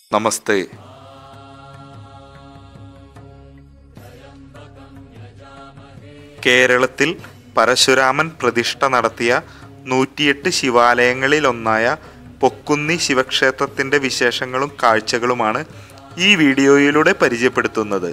നമസ്തേ കേരളത്തിൽ പരശുരാമൻ പ്രതിഷ്ഠ നടത്തിയ നൂറ്റിയെട്ട് ശിവാലയങ്ങളിലൊന്നായ പൊക്കുന്നി ശിവക്ഷേത്രത്തിൻ്റെ വിശേഷങ്ങളും കാഴ്ചകളുമാണ് ഈ വീഡിയോയിലൂടെ പരിചയപ്പെടുത്തുന്നത്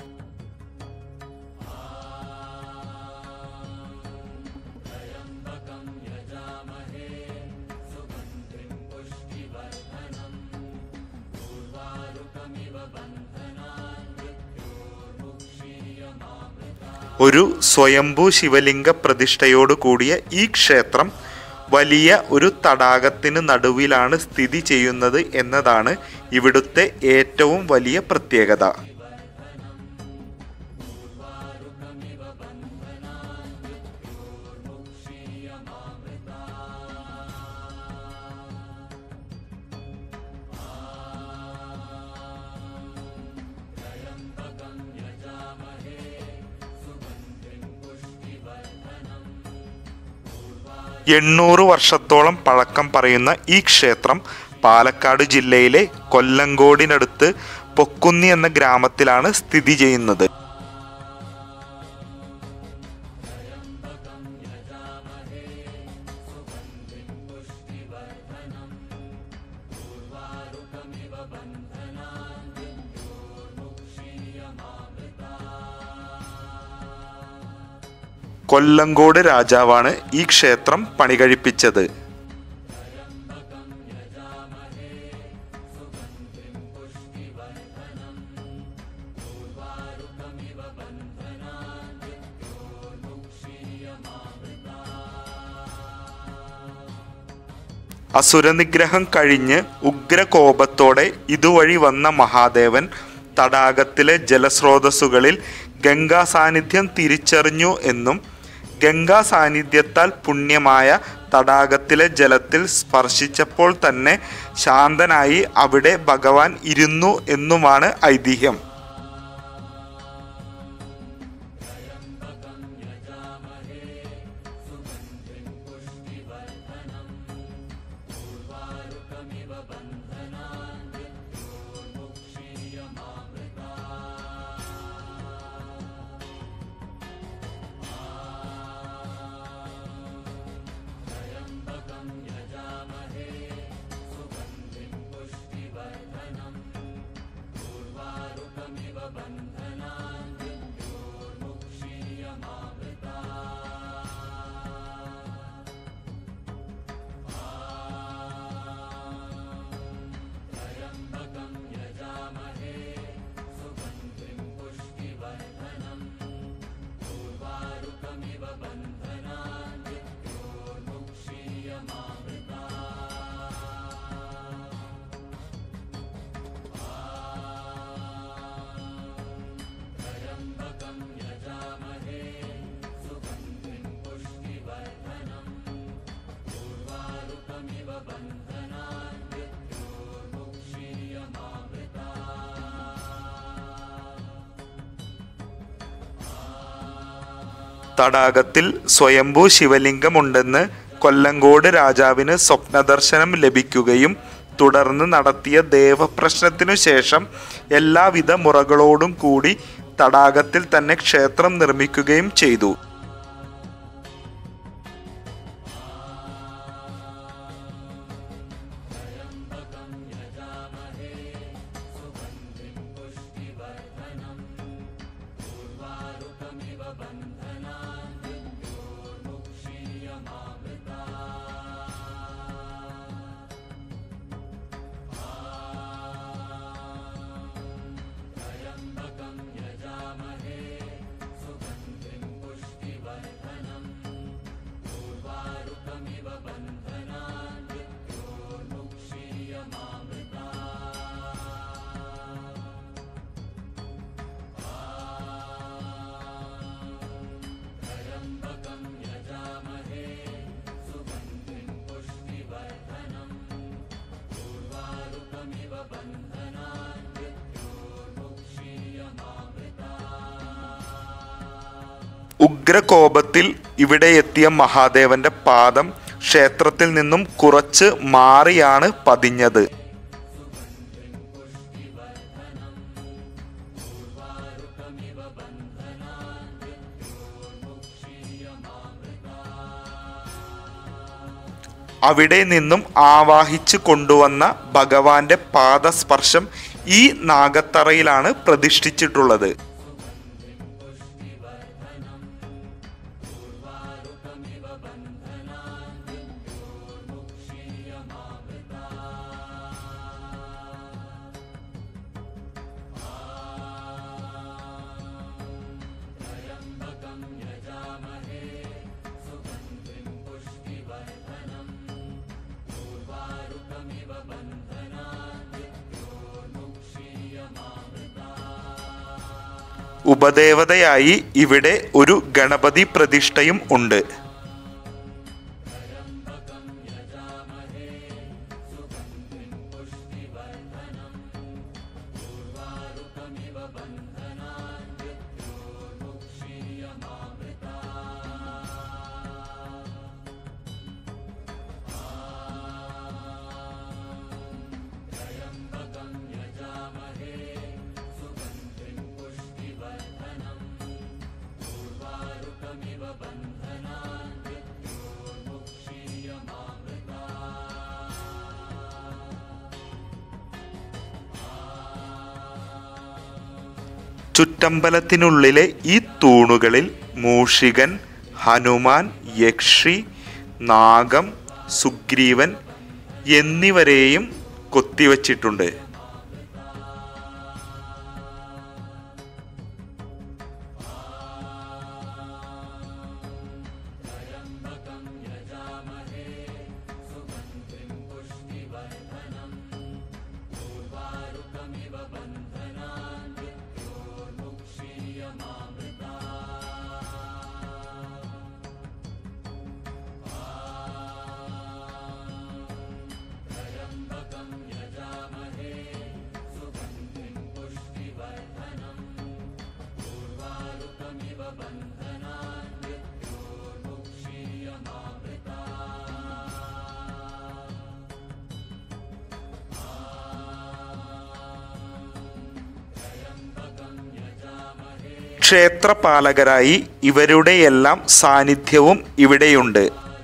ഒരു സ്വയംഭൂ ശിവലിംഗ പ്രതിഷ്ഠയോട് കൂടിയ ഈ ക്ഷേത്രം വലിയ ഒരു തടാകത്തിന് നടുവിലാണ് സ്ഥിതി ചെയ്യുന്നത് എന്നതാണ് ഇവിടുത്തെ ഏറ്റവും വലിയ പ്രത്യേകത എണ്ണൂറ് വർഷത്തോളം പഴക്കം പറയുന്ന ഈ ക്ഷേത്രം പാലക്കാട് ജില്ലയിലെ കൊല്ലങ്കോടിനടുത്ത് പൊക്കുന്നി എന്ന ഗ്രാമത്തിലാണ് സ്ഥിതി ചെയ്യുന്നത് കൊല്ലങ്കോട് രാജാവാണ് ഈ ക്ഷേത്രം പണികഴിപ്പിച്ചത് അസുരനിഗ്രഹം കഴിഞ്ഞ് ഉഗ്രകോപത്തോടെ ഇതുവഴി വന്ന മഹാദേവൻ തടാകത്തിലെ ജലസ്രോതസ്സുകളിൽ ഗംഗാ സാന്നിധ്യം തിരിച്ചറിഞ്ഞു എന്നും ഗംഗാ സാന്നിധ്യത്താൽ പുണ്യമായ തടാകത്തിലെ ജലത്തിൽ സ്പർശിച്ചപ്പോൾ തന്നെ ശാന്തനായി അവിടെ ഭഗവാൻ ഇരുന്നു എന്നുമാണ് ഐതിഹ്യം തടാകത്തിൽ സ്വയംഭൂ ശിവലിംഗമുണ്ടെന്ന് കൊല്ലങ്കോട് രാജാവിന് സ്വപ്നദർശനം ലഭിക്കുകയും തുടർന്ന് നടത്തിയ ദേവപ്രശ്നത്തിനു ശേഷം എല്ലാവിധ മുറകളോടും കൂടി തടാകത്തിൽ തന്നെ ക്ഷേത്രം നിർമ്മിക്കുകയും ചെയ്തു ഉഗ്രകോപത്തിൽ ഇവിടെ എത്തിയ മഹാദേവന്റെ പാദം ക്ഷേത്രത്തിൽ നിന്നും കുറച്ച് മാറിയാണ് പതിഞ്ഞത് അവിടെ നിന്നും ആവാഹിച്ചു കൊണ്ടുവന്ന ഭഗവാന്റെ പാദസ്പർശം ഈ നാഗത്തറയിലാണ് പ്രതിഷ്ഠിച്ചിട്ടുള്ളത് ഉപദേവതയായി ഇവിടെ ഒരു ഗണപതി പ്രതിഷ്ഠയും ഉണ്ട് ചുറ്റമ്പലത്തിനുള്ളിലെ ഈ തൂണുകളിൽ മൂഷികൻ ഹനുമാൻ യക്ഷി നാഗം സുഗ്രീവൻ എന്നിവരെയും കൊത്തിവച്ചിട്ടുണ്ട് ക്ഷേത്രപാലകരായി ഇവരുടെയെല്ലാം സാന്നിധ്യവും ഇവിടെയുണ്ട്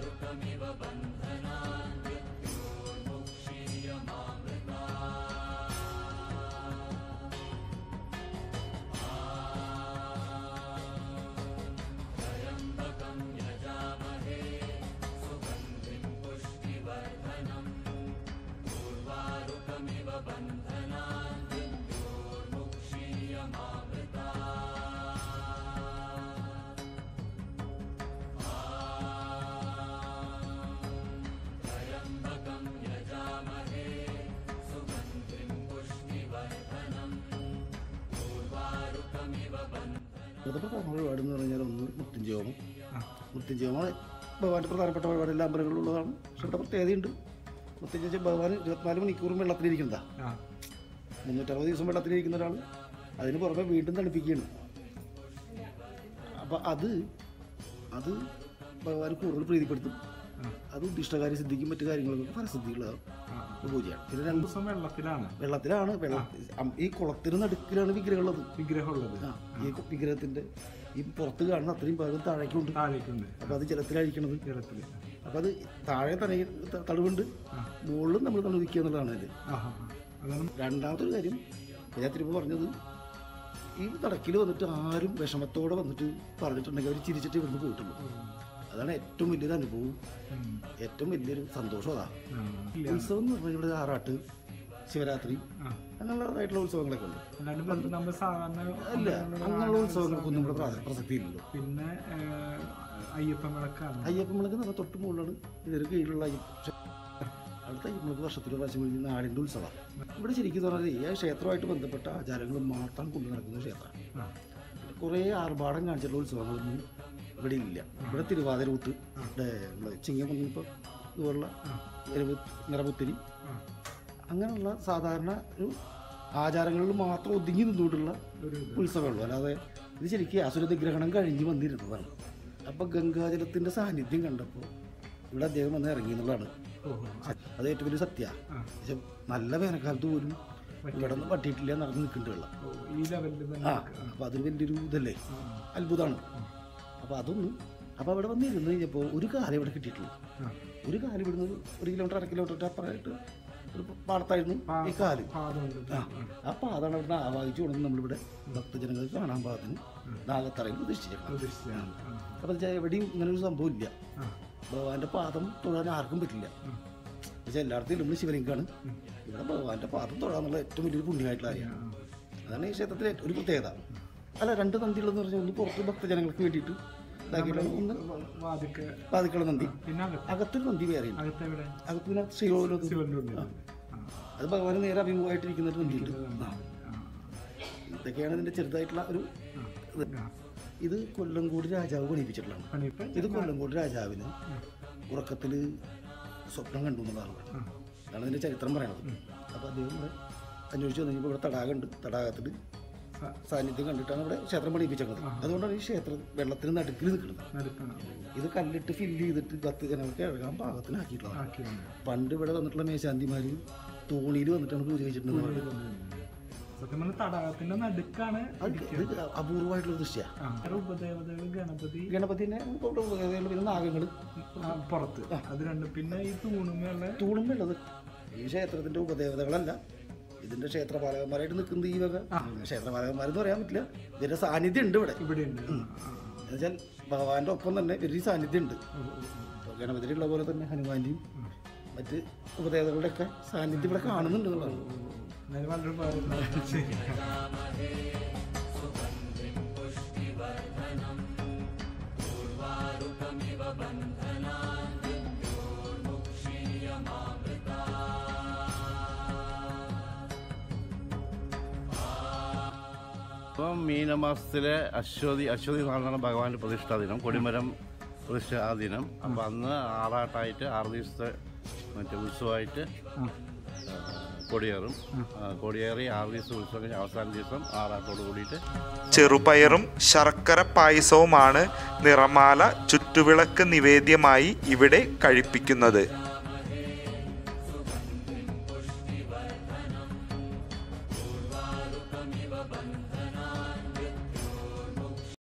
ഇവിടുത്തെ പ്രധാന വഴിപാട് എന്ന് പറഞ്ഞാൽ ഒന്ന് മുത്തിഞ്ചോമം മുത്തിഞ്ചോമം ഭഗവാന്റെ പ്രധാനപ്പെട്ട വഴിപാട് എല്ലാ അമ്പലങ്ങളിലുള്ളതാണ് പക്ഷെ ഇവിടെ പ്രത്യേകതയുണ്ട് മുത്തിഞ്ചോമം ഭഗവാൻ ഇരുപത്തിനാല് മണിക്കൂറും വെള്ളത്തിലിരിക്കുന്നതാ മുന്നൂറ്ററുപത് ദിവസം വെള്ളത്തിലിരിക്കുന്ന ഒരാൾ അതിന് പുറമെ വീണ്ടും തണുപ്പിക്കുകയാണ് അപ്പം അത് അത് ഭഗവാൻ കൂടുതൽ പ്രീതിപ്പെടുത്തും അത് ഉദ്ദിഷ്ടകാര്യ സിദ്ധിക്കും മറ്റു കാര്യങ്ങൾക്കൊക്കെ ഫലസിദ്ധിയുള്ള പൂജയാണ് പിന്നെ രണ്ട് ദിവസം വെള്ളത്തിലാണ് വെള്ളത്തിലാണ് വെള്ളം ഈ കുളത്തിന് നടുക്കിലാണ് വിഗ്രഹമുള്ളത് വിഗ്രഹമുള്ളത് ആ, ഈ വിഗ്രഹത്തിന്റെ ഈ പുറത്ത് കാണുന്ന അത്രയും ഭാഗം താഴേക്കുണ്ട് താഴേക്കുണ്ട് അപ്പൊ അത് ജലത്തിലഴിക്കണത് ജലത്തിൽ അപ്പൊ അത് താഴെ തന്നെ ത- തളിവുണ്ട് മുകളിലും നമ്മൾ തളിവിക്കുക എന്നുള്ളതാണ് അതിൽ ആ ആ, ആ. അതാണ് രണ്ടാമത്തെ ഒരു കാര്യം ഞാൻ തിരുമ്പ് പറഞ്ഞത് ഈ നടക്കിൽ വന്നിട്ട് ആരും വിഷമത്തോടെ വന്നിട്ട് പറഞ്ഞിട്ടുണ്ടെങ്കിൽ അവർ ചിരിച്ചിട്ട് ഇവിടുന്ന് പോയിട്ടുള്ളൂ അതാണ് ഏറ്റവും വലിയൊരു അനുഭവം ഉം. ഏറ്റവും വലിയൊരു സന്തോഷം അതാ ആ. ഇല്ല. ഉത്സവം എന്ന് പറഞ്ഞാൽ ഇവിടെ ആറാട്ട് ശിവരാത്രി ആ. അങ്ങനെയുള്ളതായിട്ടുള്ള ഉത്സവങ്ങളൊക്കെ ഉണ്ട് അല്ലാണ്ട് നമ്മൾ- നമ്മൾ സാധാരണ അല്ല അങ്ങനെയുള്ള ഉത്സവങ്ങൾക്കൊന്നും ഇവിടെ പ്രാ- പ്രസക്തിയില്ലല്ലോ പിന്നെ ഏഹ്, അയ്യപ്പൻ വിളക്കാണ് അയ്യപ്പമ്മളക്ക് നമ്മൾ തൊട്ട് മുകളിലാണ് ഇതിന് കീഴിലുള്ള അയ്യപ്പ അടുത്ത അയ്യപ്പമ്മൾക്ക് വർഷത്തിൽ ഒരു പ്രാവശ്യം കഴിഞ്ഞ് നാടിൻ്റെ ഉത്സവമാണ് ഇവിടെ ശരിക്കും പറഞ്ഞാൽ ഈ ക്ഷേത്രമായിട്ട് ബന്ധപ്പെട്ട ആചാരങ്ങൾ മാത്രം കൊണ്ടു നടക്കുന്ന ക്ഷേത്രമാണ് ആ. കുറേ ആർഭാടം കാണിച്ചിട്ടുള്ള ഉത്സവങ്ങളൊന്നും ഇവിടെ ഇല്ല ഇവിടെ തിരുവാതിരൂട്ട് ഇവിടെ നമ്മുടെ ചിങ്ങമൊന്നിപ്പോൾ ഇതുപോലുള്ള നിറപു- നിറപുത്തിരി ആ. അങ്ങനെയുള്ള സാധാരണ ഒരു ആചാരങ്ങളിൽ മാത്രം ഒതുങ്ങി നിന്നുകൊണ്ടുള്ള ഒരു ഉത്സവമുള്ളൂ അല്ലാതെ ഇത് ശരിക്കും അസുര നിഗ്രഹണം കഴിഞ്ഞ് വന്നിരുന്നതാണ് അപ്പോൾ ഗംഗാജലത്തിൻ്റെ സാന്നിധ്യം കണ്ടപ്പോൾ ഇവിടെ അദ്ദേഹം വന്ന് ഇറങ്ങി എന്നുള്ളതാണ് ഓഹോ അത് ഏറ്റവും വലിയ സത്യ ആ. പക്ഷെ നല്ല വേനൽക്കാലത്ത് പോലും ഇവിടെ നിന്ന് പറ്റിയിട്ടില്ല നടന്ന് നിൽക്കുന്നുണ്ട് വെള്ളം ഓ, ഈ ലെവലിൽ തന്നെ ആ അപ്പോൾ അതൊരു വലിയൊരു ഇതല്ലേ അത്ഭുതമാണ് അപ്പോൾ അതൊന്നും അപ്പോൾ അവിടെ വന്ന് ഇരുന്ന് കഴിഞ്ഞപ്പോൾ ഒരു കാലം ഇവിടെ കിട്ടിയിട്ടുള്ളൂ ആ. ഒരു കാല് ഇവിടുന്ന് ഒരു- ഒരു കിലോമീറ്റർ അര കിലോമീറ്റർ അപ്പുറമായിട്ട് ഒരു പാടത്തായിരുന്നു ഈ കാല് പാദമുണ്ട് ആ ആ പാതാണ് അവിടെ ആവാഹിച്ചു കൊണ്ടു നമ്മളിവിടെ ഭക്തജനങ്ങൾക്ക് കാണാൻ പാകത്തിന് നാഗത്തറയിൽ പ്രതിഷ്ഠിച്ചേക്കണം പ്രതീക്ഷിച്ചാണ് ആ. അപ്പോൾ വെച്ചാൽ എവിടെയും ഇങ്ങനെ ഒരു സംഭവം ഇല്ല ആ. ഭഗവാന്റെ പാദം തൊഴാൻ ആർക്കും പറ്റില്ല പക്ഷേ എല്ലായിടത്തും നമ്മൾ ശിവലിംഗാണ് ഇവിടെ ഭഗവാന്റെ പാദം തൊഴാന്നുള്ള ഏറ്റവും വലിയൊരു പുണ്യമായിട്ടുള്ള കാര്യമാണ് അതാണ് ഈ ക്ഷേത്രത്തിലെ ഏറ്റവും ഒരു പ്രത്യേകത അല്ല രണ്ട് നന്ദികളെന്ന് പറഞ്ഞാൽ ഒന്ന് പുറത്ത് ഭക്തജനങ്ങൾക്ക് വേണ്ടിയിട്ട് ഇതാക്കിയിട്ടുള്ള ഒന്ന് വാതിക്ക് പാതിക്കള നന്ദി പിന്നെ അകത്ത് അകത്തൊരു നന്ദി വേറെയുണ്ട് അകത്തെവിടെ അകത്ത് പിന്നെ ശ്രീകോവിലൊക്കെ ശിവന്റെ ഉള്ളിൽ ആ. അത് ഭഗവാന് നേരെ അഭിമുഖമായിട്ടിരിക്കുന്ന ഒരു നന്ദിയുണ്ട് ആ. ആ. ഇതൊക്കെയാണ് ഇതിന്റെ ചെറുതായിട്ടുള്ള ഒരു ഇത്. ആ. ഇത് കൊല്ലംകോട് രാജാവ് പണിയിപ്പിച്ചിട്ടുള്ളതാണ് പണിയിപ്പ് ഇത് കൊല്ലംകോട് രാജാവിന് ഉറക്കത്തിൽ സ്വപ്നം കണ്ടു എന്നുള്ളതാണ് ആ. അതാണ് ഇതിന്റെ ചരിത്രം പറയണത് അപ്പോൾ അദ്ദേഹം ഇവിടെ അന്വേഷിച്ച് വന്നു കഴിഞ്ഞപ്പോൾ ഇവിടെ തടാകമുണ്ട് തടാകത്തിൽ സ- സാന്നിധ്യം കണ്ടിട്ടാണ് ഇവിടെ ക്ഷേത്രം പണിയിപ്പിച്ചത് അതുകൊണ്ടാണ് ഈ ക്ഷേത്രം വെള്ളത്തിന് നടുക്കിൽ നിൽക്കുന്നത് നടുക്കാണ് ഇത് കല്ലിട്ട് ഫില്ല് ചെയ്തിട്ട് ഭക്തി ജനങ്ങൾക്ക് ഇറങ്ങാൻ പാകത്തിനാക്കിയിട്ടുള്ളതാണ് ആക്കിയുണ്ട് പണ്ട് ഇവിടെ വന്നിട്ടുള്ള മേശാന്തിമാർ തോണിയിൽ വന്നിട്ടാണ് പൂജ കഴിച്ചിട്ടുണ്ടെന്ന് പറയുന്നത് സത്യം പറഞ്ഞാൽ തടാകത്തിന്റെ നടുക്കാണ് അത് ഇത് അപൂർവമായിട്ടുള്ള ദൃശ്യമാണ് ആ. വേറെ ഉപദേവതകൾ ഗണപതി ഗണപതിനെ ഇവിടെ ഉപയോഗമുള്ള പിന്നെ നാഗങ്ങൾ ആ, പുറത്ത് അത് രണ്ടും പിന്നെ ഈ തൂണുമേള തൂണുമുള്ളത് ഈ ക്ഷേത്രത്തിന്റെ ഉപദേവതകളല്ല ഇതിന്റെ ക്ഷേത്രപാലകന്മാരായിട്ട് നിൽക്കുന്നത് ഈ വക ക്ഷേത്രപാലകന്മാരെന്ന് പറയാൻ പറ്റില്ല ഇതിന്റെ സാന്നിധ്യം ഉണ്ട് ഇവിടെ ഇവിടെ ഉണ്ട് എന്നുവെച്ചാൽ ഭഗവാന്റെ ഒപ്പം തന്നെ ഇവരുടെ ഈ സാന്നിധ്യം ഉണ്ട് ഇപ്പോൾ ഗണപതിയിലുള്ള പോലെ തന്നെ ഹനുമാന്റെയും മറ്റ് ഉപദേവതകളുടെ ഒക്കെ സാന്നിധ്യം ഇവിടെ കാണുന്നുണ്ട് എന്നുള്ളതാണ് എന്നാലും വളരെ ഉപകാരം. ശരി. ഇപ്പം മീനമാസത്തിലെ അശ്വതി അശ്വതി നാളാണ് ഭഗവാന്റെ പ്രതിഷ്ഠാ ദിനം കൊടിമരം പ്രതിഷ്ഠാ ദിനം അപ്പം അന്ന് ആറാട്ടായിട്ട് ആറ് ദിവസത്തെ മറ്റേ ഉത്സവമായിട്ട് ആ. ആ, കൊടിയേറും ആ, കൊടിയേറി ആറ് ദിവസം ഉത്സവം കഴിഞ്ഞ് അവസാന ദിവസം ആറാട്ടോട് കൂടിയിട്ട് ചെറുപയറും ശർക്കര പായസവുമാണ് നിറമാല ചുറ്റുവിളക്ക് നിവേദ്യമായി ഇവിടെ കഴിപ്പിക്കുന്നത്